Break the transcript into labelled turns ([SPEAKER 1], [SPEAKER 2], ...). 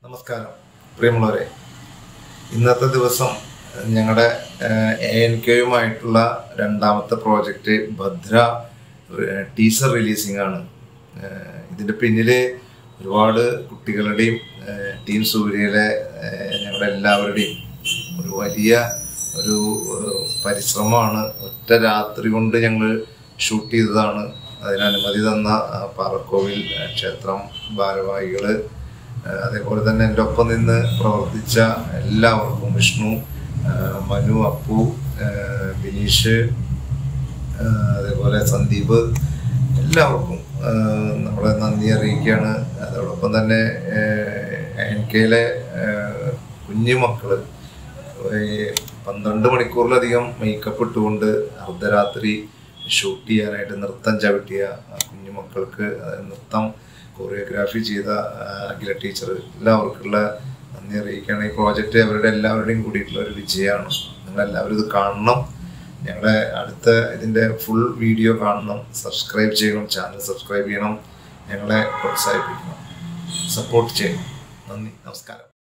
[SPEAKER 1] നമസ്കാരം പ്രിയമുള്ളവരെ ഇന്നത്തെ ദിവസം ഞങ്ങളുടെ എ എൻ കെയുമായിട്ടുള്ള രണ്ടാമത്തെ പ്രോജക്റ്റ് ഭദ്ര ടീസർ റിലീസിംഗ് ആണ് ഏഹ് ഇതിന്റെ പിന്നില് ഒരുപാട് കുട്ടികളുടെയും ഏഹ് ടീം സൂര്യയിലെ ഏഹ് ഞങ്ങളുടെ എല്ലാവരുടെയും ഒരു വലിയ ഒരു ഏഹ് പരിശ്രമമാണ് ഒറ്റ രാത്രി കൊണ്ട് ഞങ്ങൾ ഷൂട്ട് ചെയ്തതാണ് അതിന് അനുമതി തന്ന ആ, പാറക്കോവിൽ ആ, ക്ഷേത്രം ഭാരവാഹികള് ആ, അതേപോലെ തന്നെ എൻ്റെ ഒപ്പം നിന്ന് പ്രവർത്തിച്ച എല്ലാവർക്കും വിഷ്ണു ആ, മനു അപ്പു ആ, ബിനീഷ് ആ, അതേപോലെ സന്ദീപ് എല്ലാവർക്കും ആ, നമ്മുടെ നന്ദി അറിയിക്കുകയാണ് അതോടൊപ്പം തന്നെ എൻ കെയിലെ കുഞ്ഞു മക്കള് ഈ പന്ത്രണ്ട് മണിക്കൂറിലധികം മേക്കപ്പ് ഇട്ടുകൊണ്ട് അർദ്ധരാത്രി ഷൂട്ട് ചെയ്യാനായിട്ട് നൃത്തം ചവിട്ടിയ ആ കുഞ്ഞു മക്കൾക്ക് ആ, നൃത്തം കൊറിയോഗ്രാഫി ചെയ്ത ആ, അഖില ടീച്ചർ എല്ലാവർക്കുള്ള നന്ദി അറിയിക്കുകയാണ് ഈ പ്രോജക്റ്റ് അവരുടെ എല്ലാവരുടെയും കൂടിയിട്ടുള്ള ഒരു വിജയമാണ് നിങ്ങൾ എല്ലാവരും ഇത് കാണണം ഞങ്ങളുടെ അടുത്ത ഇതിൻ്റെ ഫുൾ വീഡിയോ കാണണം സബ്സ്ക്രൈബ് ചെയ്യണം ചാനൽ സബ്സ്ക്രൈബ് ചെയ്യണം ഞങ്ങളെ പ്രോത്സാഹിപ്പിക്കണം സപ്പോർട്ട് ചെയ്യണം നന്ദി നമസ്കാരം